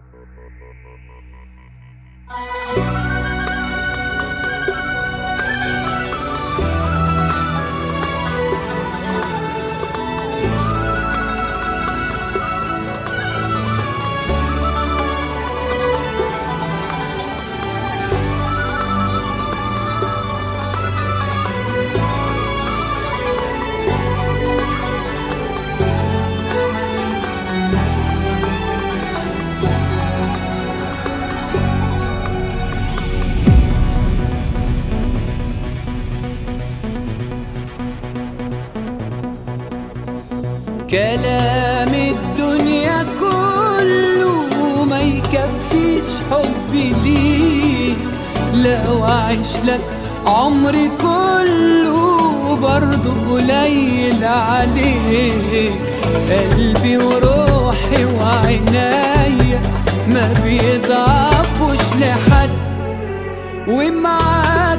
كلام الدنيا كله ما يكفيش حبي ليك لو أعيش لك عمري كله برضه قليل عليك قلبي وروحي وعينيا ما بيضعفوش لحد ومعاك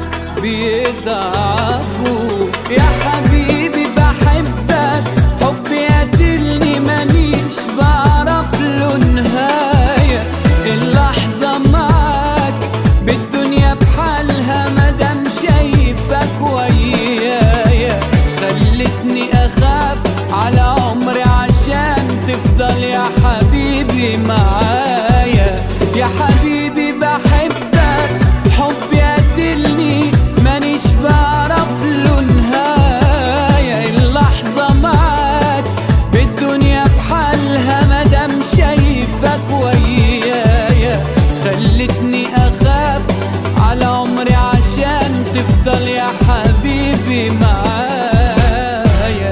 بيضعفوا يا حبيبي بحبك حبي قاتلني مانيش بعرف له نهاية اللحظة معاك بالدنيا بحالها مادام شايفك ويايا خلتني أخاف على عمري عشان تفضل يا حبيبي معايا يا حبيبي بحبك حبي قاتلني مانيش بعرف له نهاية اللحظة معاك بالدنيا بحالها مادام شايفك ويايا خلتني أخاف على عمري عشان تفضل يا حبيبي معايا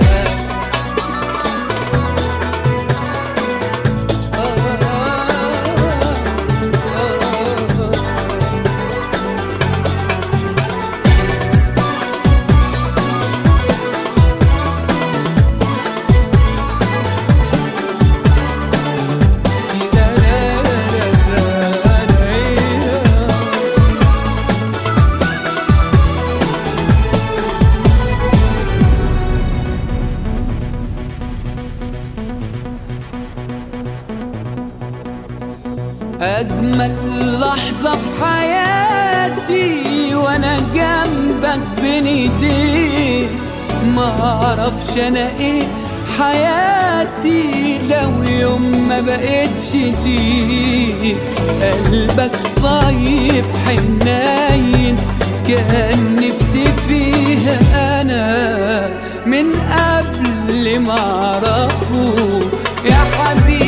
أجمل لحظة في حياتي وأنا جنبك بين إيديك معرفش أنا إيه حياتي لو يوم ما بقتش ليك قلبك طيب حنين كان نفسي فيها أنا من قبل ما أعرفه يا حبيبي